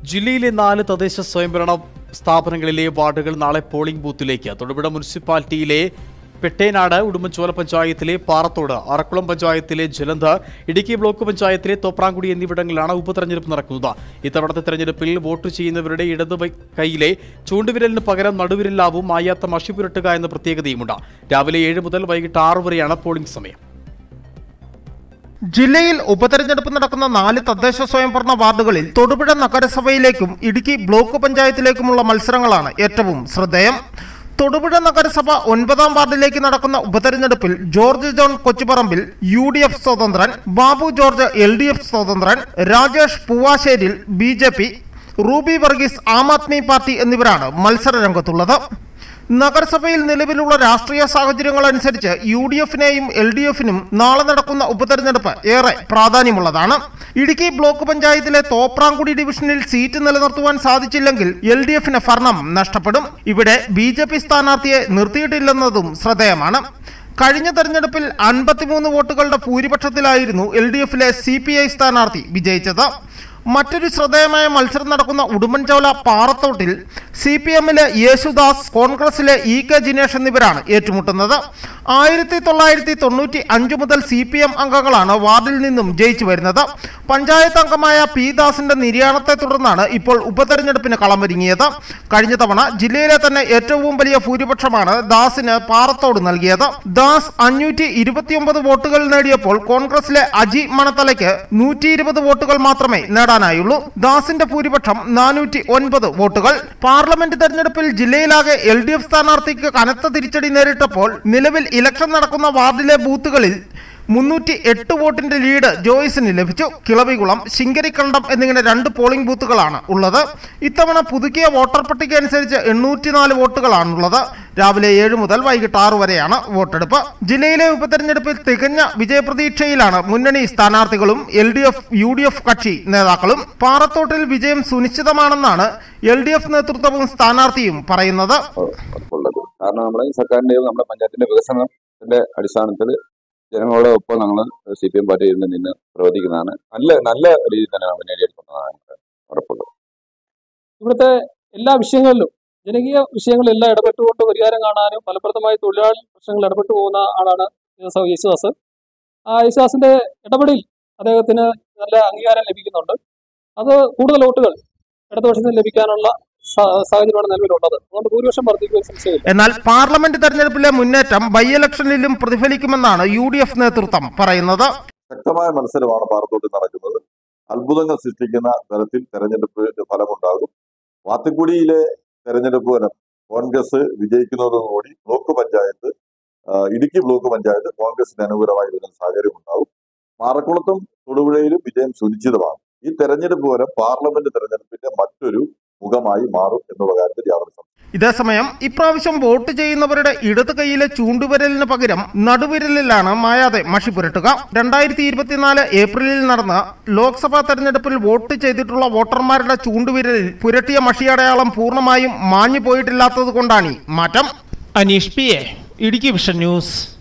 ജില്ലയിലെ നാല് തദ്ദേശ സ്വയംഭരണ സ്ഥാപനങ്ങളിലെ വാർഡുകൾ നാളെ പോളിംഗ് ബൂത്തിലേക്ക് തൊടുപുഴ മുനിസിപ്പാലിറ്റിയിലെ പെട്ടേനാട് ഉടുമ്പൻചോല പഞ്ചായത്തിലെ പാറത്തോട് അറക്കുളം പഞ്ചായത്തിലെ ജലന്ധർ ഇടുക്കി ബ്ലോക്ക് പഞ്ചായത്തിലെ തോപ്രാങ്കുടി എന്നിവിടങ്ങളിലാണ് ഉപതെരഞ്ഞെടുപ്പ് നടക്കുന്നത് ഇത്തവണത്തെ തെരഞ്ഞെടുപ്പിൽ വോട്ട് ചെയ്യുന്നവരുടെ ഇടത് വൈ- കൈയിലെ ചൂണ്ടുവിരലിന് പകരം നടുവിരലാവും മായാത്ത മഷി പുരട്ടുക എന്ന പ്രത്യേകതയുമുണ്ട് രാവിലെ ഏഴ് മുതൽ വൈകിട്ട് ആറ് വരെയാണ് പോളിംഗ് സമയം ജില്ലയിൽ ഉപതെരഞ്ഞെടുപ്പ് നടക്കുന്ന നാല് തദ്ദേശ സ്വയംഭരണ വാർഡുകളിൽ തൊടുപുഴ നഗരസഭയിലേക്കും ഇടുക്കി ബ്ലോക്ക് പഞ്ചായത്തിലേക്കുമുള്ള മത്സരങ്ങളാണ് ഏറ്റവും ശ്രദ്ധേയം തൊടുപുഴ നഗരസഭ ഒൻപതാം വാർഡിലേക്ക് നടക്കുന്ന ഉപതെരഞ്ഞെടുപ്പിൽ George John Kochuparambil U D F സ്വതന്ത്രൻ Babu George L D F സ്വതന്ത്രൻ Rajesh Poovasseril B J P Ruby Varghese Aam Aadmi party എന്നിവരാണ് മത്സര രംഗത്തുള്ളത് നഗരസഭയിൽ നിലവിലുള്ള രാഷ്ട്രീയ സാഹചര്യങ്ങൾ അനുസരിച്ച് യു ഡി എഫിനെയും എൽ ഡി എഫിനും നാളെ നടക്കുന്ന ഉപതെരഞ്ഞെടുപ്പ് ഏറെ പ്രാധാന്യമുള്ളതാണ് ഇടുക്കി ബ്ലോക്ക് പഞ്ചായത്തിലെ തോപ്രാങ്കുടി ഡിവിഷനിൽ സീറ്റ് നിലനിർത്തുവാൻ സാധിച്ചില്ലെങ്കിൽ എൽ ഡി എഫിന് ഭരണം നഷ്ടപ്പെടും ഇവിടെ ബി ജെ പി സ്ഥാനാർത്ഥിയെ നിർത്തിയിട്ടില്ലെന്നതും ശ്രദ്ധേയമാണ് കഴിഞ്ഞ തെരഞ്ഞെടുപ്പിൽ അൻപത്തിമൂന്ന് വോട്ടുകളുടെ ഭൂരിപക്ഷത്തിലായിരുന്നു എൽ ഡി എഫിലെ സി പി ഐ സ്ഥാനാർത്ഥി വിജയിച്ചത് മറ്റൊരു ശ്രദ്ധേയമായ മത്സരം നടക്കുന്ന ഉടുമ്പൻചോല പാറത്തോട്ടിൽ സി പി എമ്മിലെ യേശുദാസ് കോൺഗ്രസിലെ ഇ കെ ജിനേഷ് എന്നിവരാണ് ഏറ്റുമുട്ടുന്നത് ആയിരത്തി തൊള്ളായിരത്തി തൊണ്ണൂറ്റി അഞ്ച് മുതൽ സി പി എം അംഗങ്ങളാണ് വാർഡിൽ നിന്നും ജയിച്ചു വരുന്നത് പഞ്ചായത്ത് അംഗമായ പി ദാസിന്റെ നിര്യാണത്തെ തുടർന്നാണ് ഇപ്പോൾ ഉപതെരഞ്ഞെടുപ്പിന് കളമൊരുങ്ങിയത് കഴിഞ്ഞ തവണ ജില്ലയിലെ തന്നെ ഏറ്റവും വലിയ ഭൂരിപക്ഷമാണ് ദാസിന് പാറത്തോട് നൽകിയത് ദാസ് അഞ്ഞൂറ്റി ഇരുപത്തിയൊമ്പത് വോട്ടുകൾ നേടിയപ്പോൾ കോൺഗ്രസിലെ അജി മണത്തലയ്ക്ക് നൂറ്റി ഇരുപത് വോട്ടുകൾ മാത്രമേ നേടാനായുള്ളൂ ദാസിന്റെ ഭൂരിപക്ഷം നാനൂറ്റി ഒൻപത് വോട്ടുകൾ പാർലമെന്റ് തെരഞ്ഞെടുപ്പിൽ ജില്ലയിലാകെ എൽ ഡി എഫ് സ്ഥാനാർത്ഥിക്ക് കനത്ത തിരിച്ചടി നേരിട്ടപ്പോൾ നിലവിൽ ഇലക്ഷൻ നടക്കുന്ന വാർഡിലെ ബൂത്തുകളിൽ മുന്നൂറ്റി എട്ട് വോട്ടിന്റെ ലീഡ് ജോയ്സിന് ലഭിച്ചു കിളവികുളം ശിങ്കരിക്കണ്ടം എന്നിങ്ങനെ രണ്ട് പോളിംഗ് ബൂത്തുകളാണ് ഉള്ളത് ഇത്തവണ പുതുക്കിയ വോട്ടർ പട്ടിക അനുസരിച്ച് എണ്ണൂറ്റിനാല് വോട്ടുകളാണുള്ളത് രാവിലെ ഏഴ് മുതൽ വൈകിട്ട് ആറ് വരെയാണ് വോട്ടെടുപ്പ് ജില്ലയിലെ ഉപതെരഞ്ഞെടുപ്പിൽ തികഞ്ഞ വിജയപ്രതീക്ഷയിലാണ് മുന്നണി സ്ഥാനാർത്ഥികളും L D F U D F കക്ഷി നേതാക്കളും പാറത്തോട്ടിൽ വിജയം സുനിശ്ചിതമാണെന്നാണ് എൽ ഡി എഫ് നേതൃത്വവും സ്ഥാനാർത്ഥിയും പറയുന്നത് ഉള്ളത് കാരണം നമ്മുടെ ഈ സർക്കാരിന്റെയും നമ്മുടെ പഞ്ചായത്തിന്റെ വികസനത്തിന്റെ അടിസ്ഥാനത്തിൽ ജനങ്ങളുടെ ഒപ്പം ഞങ്ങൾ സി പി എം പാർട്ടിയിൽ നിന്ന് നിന്ന് പ്രവർത്തിക്കുന്നതാണ് നല്ല നല്ല രീതിയിൽ തന്നെ നമ്മൾ നേടിയെടുക്കുന്നതാണ് നമുക്ക് ഉറപ്പുള്ളത് ഇവിടുത്തെ എല്ലാ വിഷയങ്ങളിലും ജനകീയ വിഷയങ്ങളെല്ലാം ഇടപെട്ടുകൊണ്ട് പരിഹാരം കാണാനും ഫലപ്രദമായി തൊഴിലാളി പ്രശ്നങ്ങൾ ഇടപെട്ടു പോകുന്ന ആളാണ് യേശു- യേശുദാസ് ആ യേശുദാസിന്റെ ഇടപെടൽ അദ്ദേഹത്തിന് നല്ല അംഗീകാരം ലഭിക്കുന്നുണ്ട് അത് കൂടുതൽ വോട്ടുകൾ ഇടതുപക്ഷത്തിന് ലഭിക്കാനുള്ള സാ- സാഹചര്യമാണ് നിലവിലുള്ളത് അതുകൊണ്ട് ഭൂരിപക്ഷം വർദ്ധിക്കുവാൻ സംശയമില്ല എന്നാൽ പാർലമെന്റ് തെരഞ്ഞെടുപ്പിലെ മുന്നേറ്റം ബൈ ഇലക്ഷനിലും പ്രതിഫലിക്കുമെന്നാണ് യു ഡി എഫ് നേതൃത്വം പറയുന്നത് ശക്തമായ മത്സരമാണ് പാറത്തോട്ടിൽ നടക്കുന്നത് അത്ഭുതങ്ങൾ സൃഷ്ടിക്കുന്ന തരത്തിൽ തെരഞ്ഞെടുപ്പ് ഫലമുണ്ടാകും വാത്തുക്കുടിയിലെ തെരഞ്ഞെടുപ്പ് ഫലം കോൺഗ്രസ് വിജയിക്കുന്നതോടുകൂടി ബ്ലോക്ക് പഞ്ചായത്ത് ആ, ഇടുക്കി ബ്ലോക്ക് പഞ്ചായത്ത് കോൺഗ്രസിന് അനുകൂലമായി വരുന്ന സാഹചര്യം ഉണ്ടാകും പാറക്കുളത്തും തൊടുപുഴയിലും വിജയം സുനിശ്ചിതമാണ് ഈ തെരഞ്ഞെടുപ്പ് ഫലം പാർലമെന്റ് തെരഞ്ഞെടുപ്പിന്റെ മറ്റൊരു മുഖമായി മാറും എന്നുള്ള കാര്യത്തിൽ യാതൊരു സംശയവും ഇതേസമയം ഇപ്രാവശ്യം വോട്ട് ചെയ്യുന്നവരുടെ ഇടത് കൈയിലെ ചൂണ്ടുവിരലിന് പകരം നടുവിരലിലാണ് മായാതെ മഷി പുരട്ടുക രണ്ടായിരത്തി ഇരുപത്തിനാല് ഏപ്രിലിൽ നടന്ന ലോക്സഭാ തെരഞ്ഞെടുപ്പിൽ വോട്ട് ചെയ്തിട്ടുള്ള വോട്ടർമാരുടെ ചൂണ്ടുവിരലിൽ പുരട്ടിയ മഷിയടയാളം പൂർണ്ണമായും മാഞ്ഞു പോയിട്ടില്ലാത്തത് കൊണ്ടാണ് ഈ മാറ്റം Aneesh P A Idukki vision news